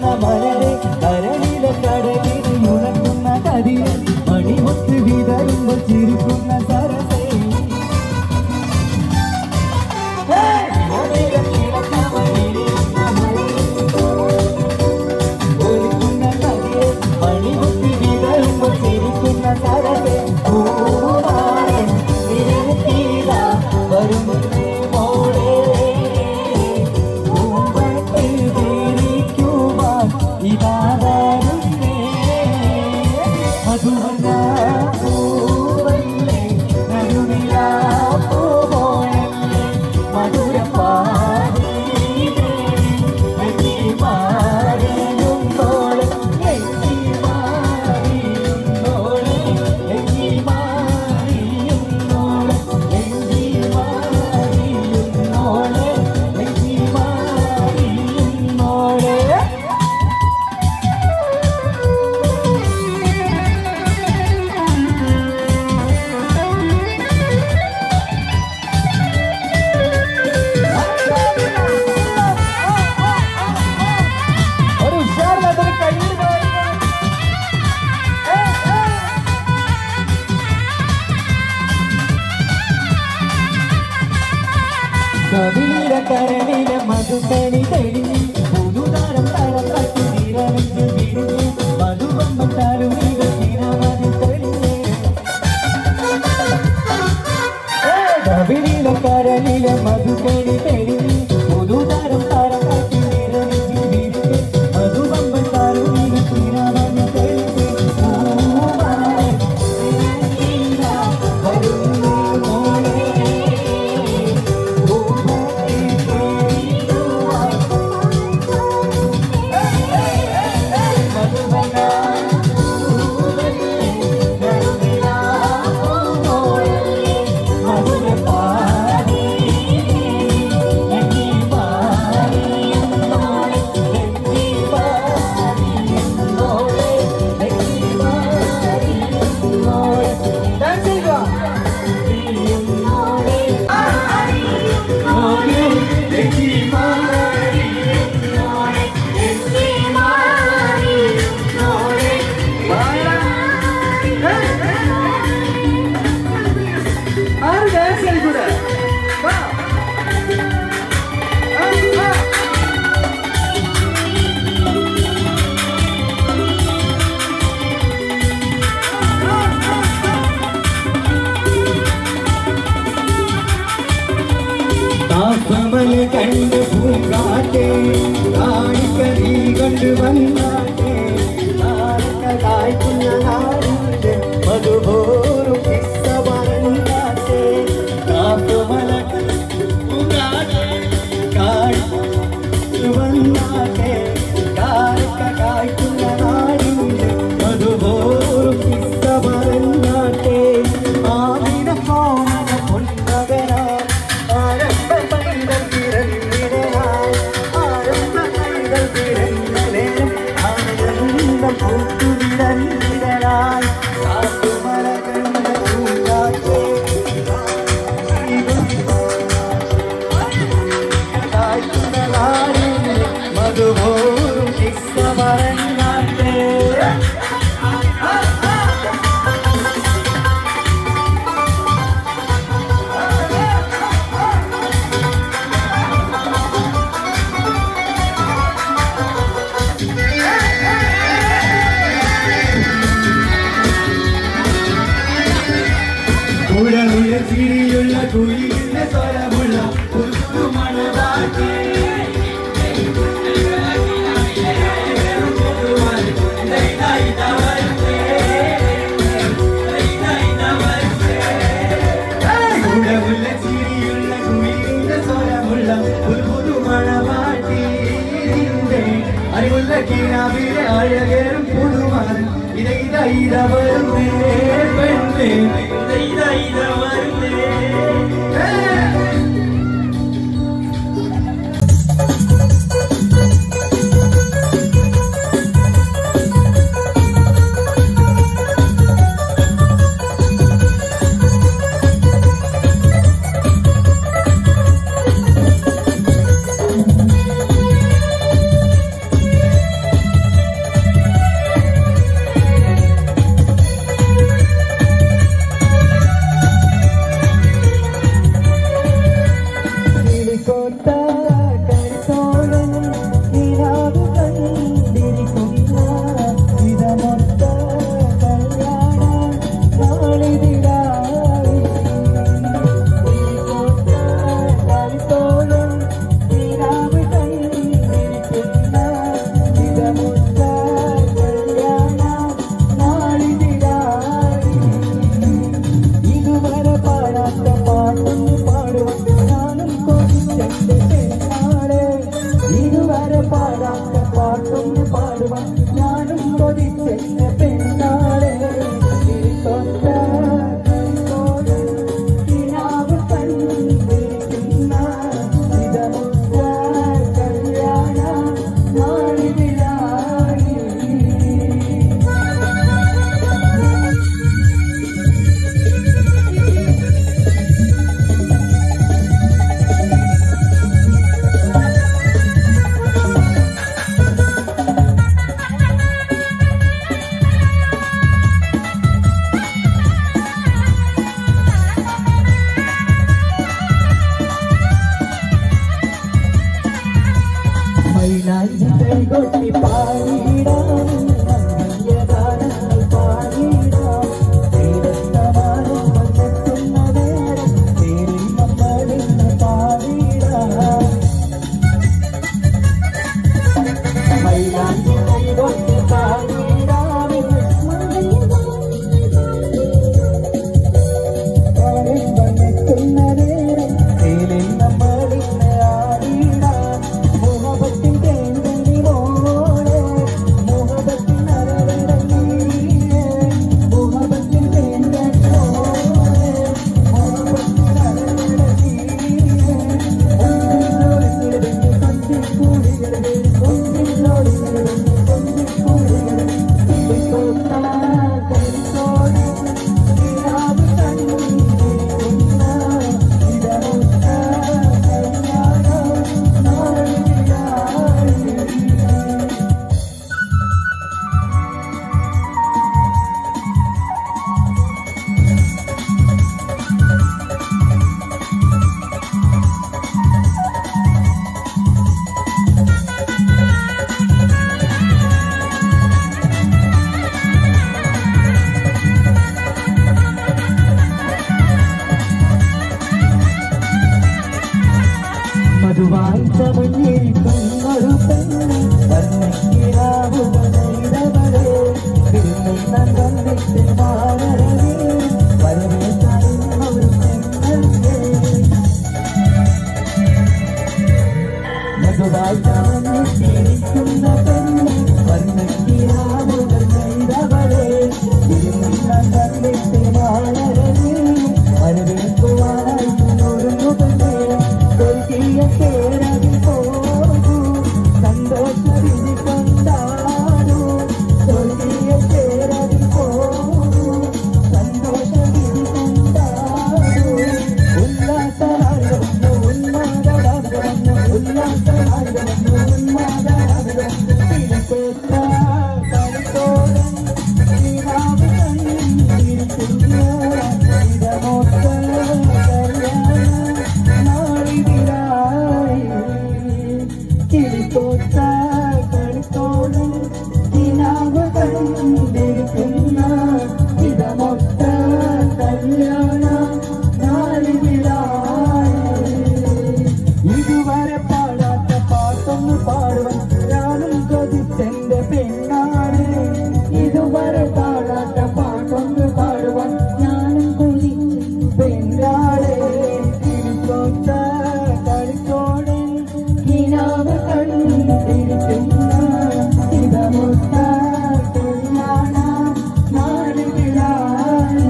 തെളിയുന്ന മലരെ കരളിലെ കടലിനെ ഉണക്കുന്ന കതിരെ മണിമുത്ത് വിതറുമ്പോൾ ചിരിക്കുന്ന സരസേ മധുവന പൂവല്ലേ നടുവിലാ പൂവോളല്ലേ മധുര ഒരു ഉഷാറില്ലാത്തൊരു കയ്യിൽ കവിളിലെ കരളിലെ മധുക്കണി തെളിഞ്ഞ് പുതുതാരം തളം തട്ടി നിറമിച്ച് വിരിഞ്ഞ് മധുവമ്പം തരുണികൾ നിരവധി തെളിഞ്ഞ് കവിളിലെ കരളിലെ മധുക്കണി തെളിഞ്ഞ് പുതുതാരം തളം തട്ടി നിറമിച്ച് വിരിഞ്ഞ് മധുവമ്പം തരുണികൾ നിരവധി തെളിഞ്ഞ് പൂവായി നീല വരുന്നേ മോളെ ആറ് ഡാൻസ് കളിക്കൂടെ വാ. ആ, ആ. താപമല കണ്ട് പൂങ്കാറ്റേ കാണിക്കരീ കണ്ട് വന്നാട്ടെ കായ്ക്കുന്ന നാടിന്റെ മധുപോറും കിസ്സ പറഞ്ഞാട്ടെ താപമല പൂങ്കാറ്റേ കാണിച്ചു വന്നാട്ടെ കായ്ക്ക കായ്ക്കുന്ന നാടിന്റെ മധുപോറും കിസ്സ പറഞ്ഞാട്ടെ ആവിന കോമന പൊന്നകനാ ആരംഭ പൈതൽ പിറന്നിടനായി ആരംഭ പൈതൽ പിറന്ന നേരം ആനന്ദം പൂത്തുവിടന്നിടനായി കാത്തുമല കണ്ട പൂങ്കാറ്റേ കായ്ക്കുന്ന നാടിന്റെ മധുപോറും കിസ്സ പറഞ്ഞാട്ടെ കുഴലുള്ള ചിരിയുള്ള കുയിലിന്റെ സ്വരമുള്ള ഒരു മണവാട്ടി കുഴലുള്ള ചിരിയുള്ള കുയിലിന്റെ സ്വരമുള്ള ഒരു പുതു മണവാട്ടി അറിവുള്ള കിനാവിലെ അഴകേറും പുതുമാൻ ഇത ഇത ഇത വരുന്നേ പെണ്ണേ ഇത ഇത ഇത വരുന്നേ പാട്ടൊന്ന് പാടുവാൻ ഞാനും കൊതിച്ചെന്ന പെണ്ണാളെ തൊട്ട കൈകോട് കിനാവ് കണ്ടിരിക്കുന്ന ഇതമുറ്റ കല്യാണ നാളിലായി മൈലാഞ്ചി കൈകൊട്ടി പാടിടാം നന്ദിയ ഗാനങ്ങൾ പാടിടാം തീരത്തമാനം വന്നെത്തുന്ന നേരം തേരിൽ നമ്മളിന്ന് പാടിടാം മൈലാഞ്ചി കൈകൊട്ടി പാടിടാം കാലിൽ വന്നെത്തുന്ന നേരം തേരിൽ നമ്മളിന്ന് ആടിടാം മുഹബത്തിൻ തേങ്കി മോളെ മുഹബത്തിൻ അരവിടങ്ങിയേ മുഹബത്തിൻ തേങ്കി മോളെ മുഹബത്തിൻ അരവിടങ്ങിയേ ഒന്നിനോട് കിടന്ന് കണ്ടി കൂടികളെ ഒന്നിനോട് കിടന്ന് കണ്ടി കൂടികളെ തൊട്ടാ കരിക്കോടി കിനാവ് കണ്ടിരിക്കുന്ന ഇടമുട്ട കല്യാണം നാളിലായി മധുവായി ചമഞ്ഞിരിക്കുന്നൊരു പെണ്ണ് വർണ്ണിക്കിടാവുക നെയ്തവളെ വിരുന്നുണ്ണാൻ വന്നിട്ട് മാറരവേ വരവേറ്റായിരുന്ന ഒരു പെണ്ണല്ലേ മധുവായി ചമഞ്ഞിരിക്കുന്ന പെണ്ണ് വർണ്ണിക്കിടാവുക നെയ്തവളെ വിരുന്നുണ്ണാൻ വന്നിട്ട് മാറരവേ വരവേൽക്കുവാനായി ഒരുങ്ങു പെണ്ണേ സ്വർഗീയ കേരളിൽ പോകൂ സന്തോഷവിധി കൊണ്ടാടൂ സ്വർഗീയ കേരളിൽ പോകൂ സന്തോഷവിധി കൊണ്ടാടൂ ഉല്ലാസരാഗമെന്ന് ഉന്മാദരാഗമെന്ന് ഉല്ലാസരാഗമെന്ന് ഉന്മാദരാഗമെന്ന് തിരിച്ചേറ്റ കളിത്തോടൻ ശ്രീരാമ കണ്ടിരിക്കുന്ന ഇടമോത്ത കല്യാണ നാളിലായി കിളിത്തോട്ട കളിത്തോടൻ കിനാവ് കണ്ടിരിക്കുന്ന ഇടമൊത്ത കല്യാണ നാളിലായി ഇതുവരെ പാടാത്ത പാട്ടൊന്ന് പാടുവാൻ ഞാനും കൊതിച്ചെന്റെ പെണ്ണാണ് ഇതുവരെ പാടാത്ത പാട്ടൊന്ന് പാടുവാൻ ഞാനും കൊതിച്ചു പെണ്ണാളെ തിരിച്ചോട്ട കളിത്തോടൻ കിനാവ് കണ്ടിരിക്കുന്ന ഇതമൊത്ത കല്യാണ നാളിലായി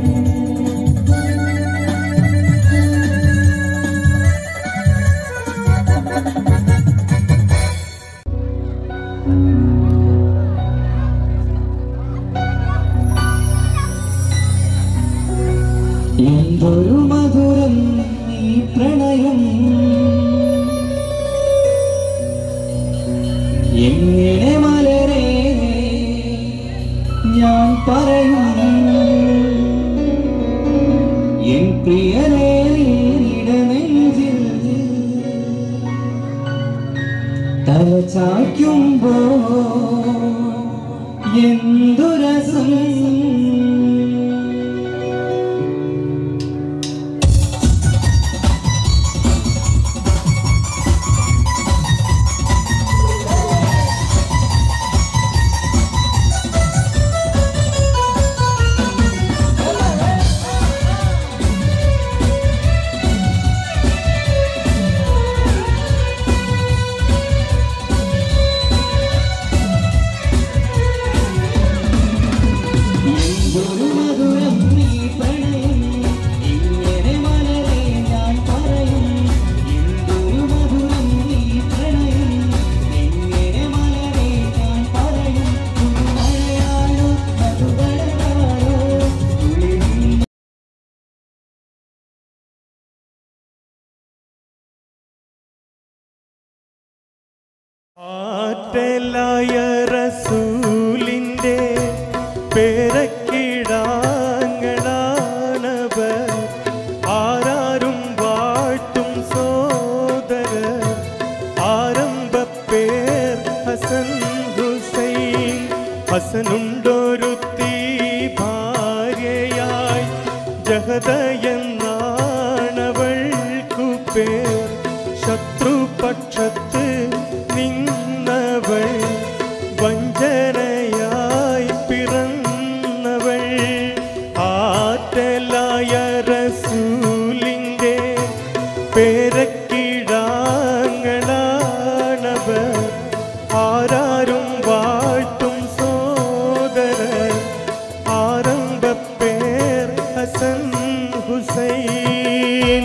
എന്തൊരു മധുരം ഈ പ്രണയം എങ്ങനെ മലരെ ഞാൻ പറയും എൻ പ്രിയനേ ഇടനെഞ്ചിൽ തല ചായ്ക്കുമ്പോ എന്തു രസം റസൂലിൻ്റെ പേരക്കിടാങ്ങളാണവർ ആരാരും വാഴ്ത്തും സോദര ആരംഭപ്പേർ ഹസൻ ഹുസൈൻ ഹസനുണ്ടൊരുത്തി ഭാര്യയായി ജഹദയെന്നാണവൾക്കു പേർ ശത്രുപക്ഷത്ത് നിന്നവൾ വഞ്ചനയായി പിറന്നവൾ ആറ്റലായ റസൂലിൻ്റെ പേരക്കിടാങ്ങളാണവർ ആരാരും വാഴ്ത്തും സോദരൻ ആരംഭപ്പേർ ഹസൻ ഹുസൈൻ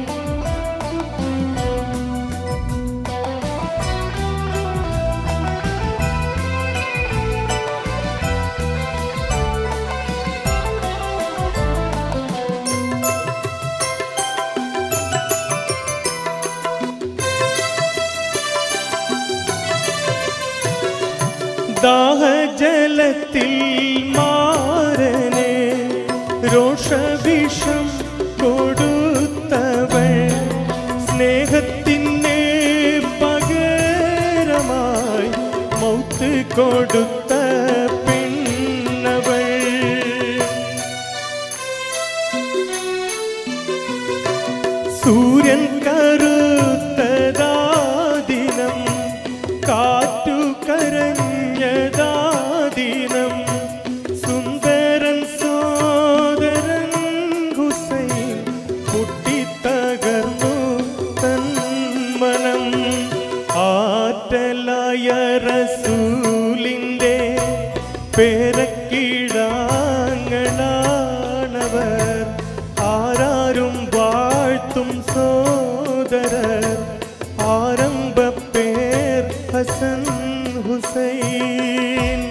ദാഹജലത്തിൽ മാരനെ രോഷവിഷം കൊടുത്തവൾ സ്നേഹത്തിൻ്റെ പകരമായി മൗത്ത് കൊടുത്ത പിന്നവൾ സൂര്യൻ കറുത്തതാദിനം കാറ്റു കരഞ്ഞതാദിനം സുന്ദരൻ സോദരൻ ഹുസൈൻ പൊട്ടിത്തകർന്നു തന്മനം ആറ്റലായ റസൂലിൻ്റെ പേരക്കിടാങ്ങളാണവർ ആരാരും വാഴ്ത്തും സോദരർ ആരംഭപ്പേർ ഹസൻ ഹുസൈൻ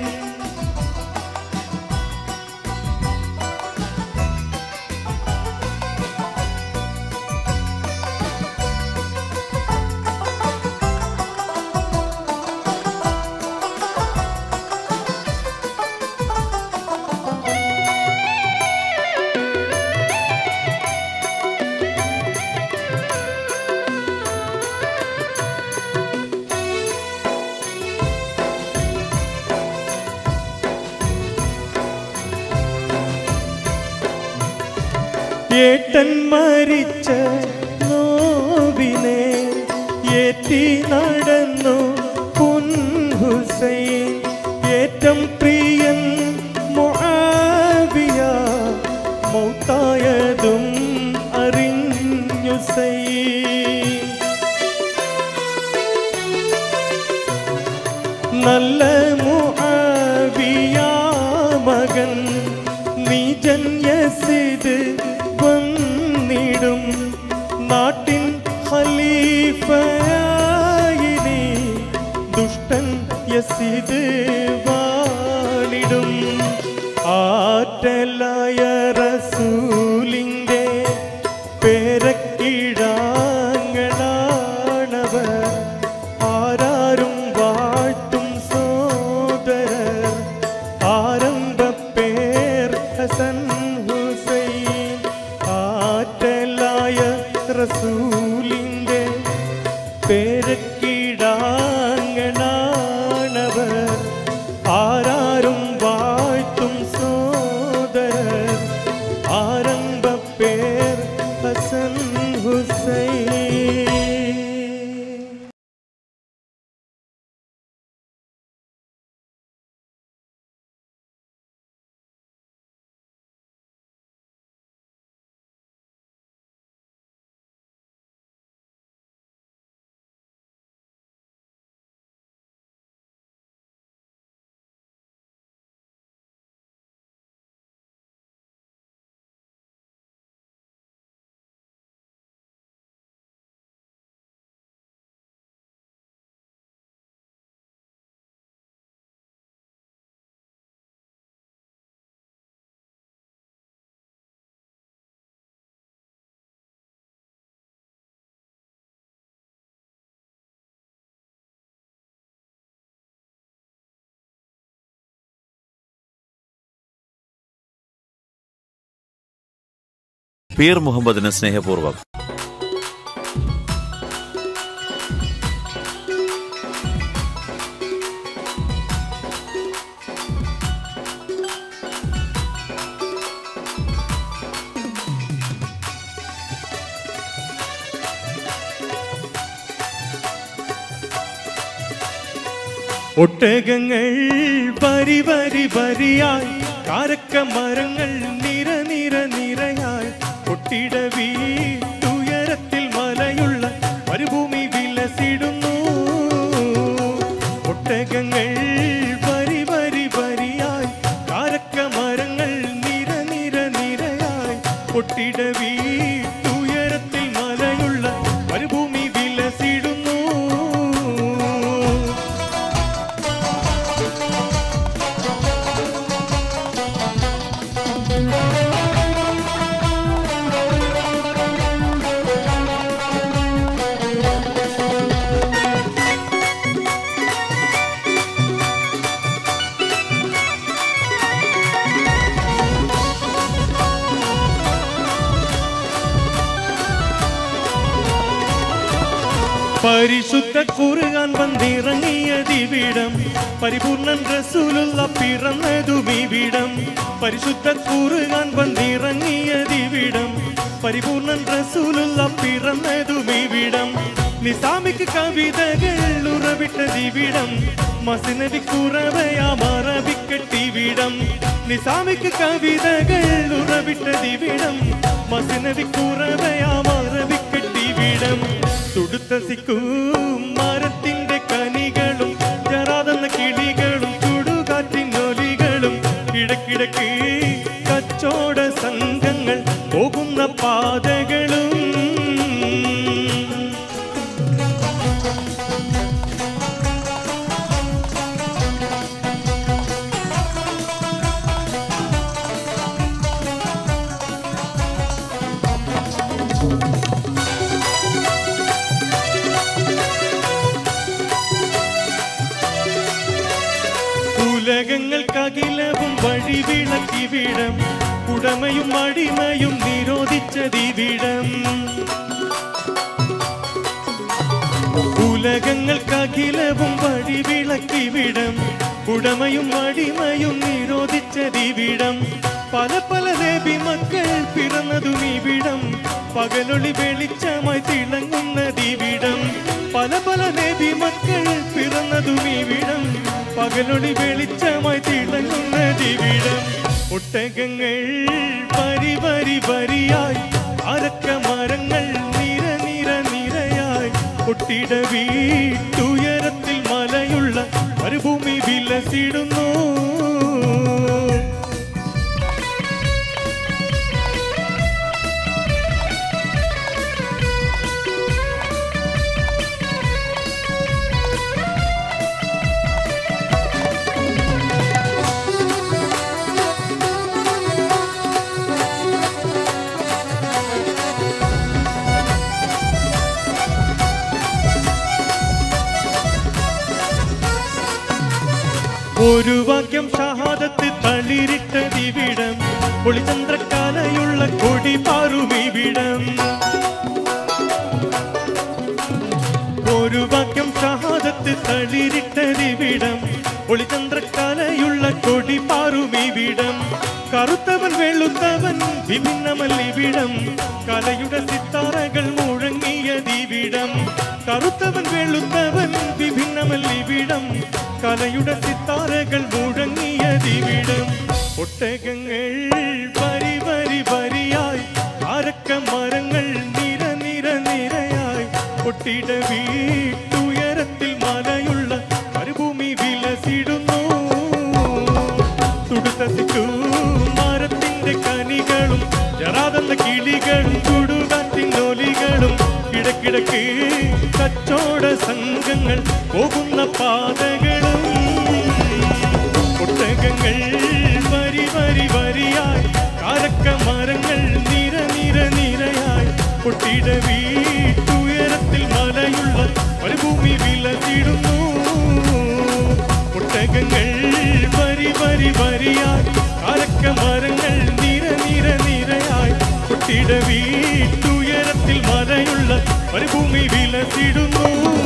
ഏട്ടൻ മരിച്ച നോവിനെ ഏറ്റി നടന്നു പുൻ ഹുസൈൻ ഏറ്റം പ്രിയൻ മുആവിയ മൗത്തായതും അറിഞ്ഞു സൈൻ നല്ല മുആവിയ മകൻ നീജൻ യസിദ് വന്നിടും നാട്ടിൻ ഖലീഫയായി നീ ദുഷ്ടൻ യസിദ് വാണിടും ആറ്റലായ റസൂലിൻ്റെ പേരക്കിടാങ്ങളാണവർ ആരാരും വാഴ്ത്തും സോദരർ ആരംഭപ്പേർ ഹസൻ ഹുസൈൻ ആറ്റലായ റസൂലിൻ്റെ പേരക്കിടാങ്ങളാണവർ ആരാരും വാഴ്ത്തും സോദരർ ആരംഭ പീർ മുഹമ്മദിന് സ്നേഹപൂർവ്വം ഒട്ടകങ്ങൾ വരി വരി വരിയായി കാരക്ക മരങ്ങൾ നിര നിര നിരയായി ഒട്ടിട വീട്ടുയരത്തിൽ മലയുള്ള മരുഭൂമി വിലസിടുന്നു ഒട്ടകങ്ങൾ വരി വരി വരിയായി കാരക്ക മരങ്ങൾ നിര നിര നിരയായി ഒട്ടിട വീട്ടുയരത്തിൽ മലയുള്ള മരുഭൂമി വിലസിടുന്നു പരിശുദ്ധ കുറുകാൻ വന്നിറങ്ങിയതിവിടം പരിപൂർണൻ റസൂലുള്ള പിറന്നതുമിവിടം പരിശുദ്ധ കുറുകാൻ വന്നിറങ്ങിയതിവിടം പരിപൂർണൻ റസൂലുള്ള പിറന്നതുമിവിടം നിസാമിക്ക് കവിതകൾ ഉറവിട്ടതിവിടം മസിനവി കുറവയാം അറബിക്കെട്ടിവിടം നിസാമിക്ക് കവിതകൾ ഉറവിട്ടതിവിടം മസിനവി കുറവയാം അറബിക്കെട്ടിവിടം തുടുത്ത സിക്കും മരത്തിന്റെ കനികളും ജറാതെന്ന കിളികളും ചുടുകാറ്റിൻ ഒലികളും ഇടക്കിടക്ക് കച്ചോട സംഘങ്ങൾ പോകുന്ന പാതകളും ഉലകങ്ങൾക്കകിലവും വഴിവിളക്കിവിടം ഉടമയും അടിമയും നിരോധിച്ചതിവിടം ഉലകങ്ങൾക്കകിലവും വഴിവിളക്കിവിടം ഉടമയും അടിമയും നിരോധിച്ചതിവിടം പല പല നബി മക്കൾ പിറന്നതും ഇവിടം പകലൊളി വെളിച്ചമായി തിളങ്ങുന്നതിവിടം പല പല നബി മക്കൾ പിറന്നതും ഇവിടം പകലൊളി വെളിച്ചമായി തിളങ്ങുന്നതിവിടം ഒട്ടകങ്ങൾ വരി വരി വരിയായി അരക്ക മരങ്ങൾ നിര നിര നിരയായി ഒട്ടിട വീട്ടുയരത്തിൽ മലയുള്ള മരുഭൂമി വിലസിടുന്നു ഒരു വാക്യം ഷഹാദത്ത് തളിരിട്ടതിവിടം ഒളിചന്ദ്രക്കാലയുള്ള കൊടി പാറുമിവിടം ഒരു വാക്യം ഷഹാദത്ത് തളിരിട്ടതിവിടം ഒളിചന്ദ്രക്കാലയുള്ള കൊടി പാറുമിവിടം കറുത്തവൻ വെളുത്തവൻ വിഭിന്നമല്ലിവിടം കലയുടെ സിത്താറകൾ മുഴങ്ങിയതിവിടം കറുത്തവൻ വെളുത്തവൻ വിഭിന്നമല്ലിവിടം കലയുടെ സിത്താറകൾ മുഴങ്ങിയതിവിടം ഒട്ടകങ്ങൾ വരി വരി വരിയായി അരക്ക മരങ്ങൾ നിര നിര നിരയായി ഒട്ടിട വീട്ടുയരത്തിൽ മലയുള്ള മരുഭൂമി വിലസിടുന്നു തുടുത്തസിക്കൂ മരത്തിന്റെ കനികളും ജറാതെന്ന കിളികളും ചുടുകാറ്റിൻ ഒലികളും കിടക്കിടക്ക് കച്ചോട സംഘങ്ങൾ പോകുന്ന പാതകളും ഒട്ടകങ്ങൾ വരി വരി വരിയായി കാരക്ക മരങ്ങൾ നിര നിര നിരയായി പൊട്ടിട വീട്ടുയരത്തിൽ മലയുള്ള മരുഭൂമി വിലസിടുന്നു ഒട്ടകങ്ങൾ വരി വരി വരിയായി കാരക്ക മരങ്ങൾ നിര നിര നിരയായി പൊട്ടിട പൊട്ടിട വീട്ടുയരത്തിൽ മലയുള്ള മരുഭൂമി വിലസിടുന്നു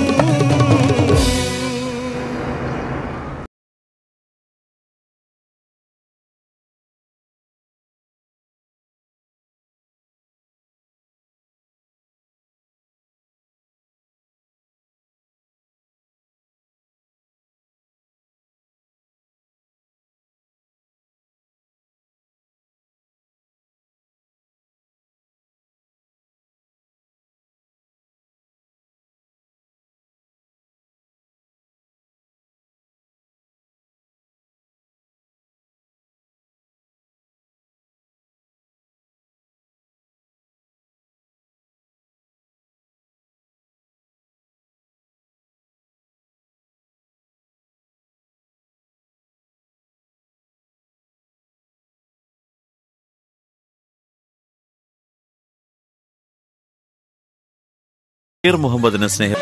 ഷക്കീർ മുഹമ്മദിന് സ്നേഹം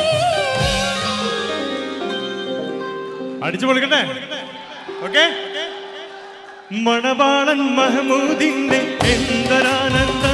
അടിച്ചു പൊളിക്കട്ടെ ഓക്കെ മണവാളൻ മഹമൂദിന്റെ എന്തൊരാനന്ദ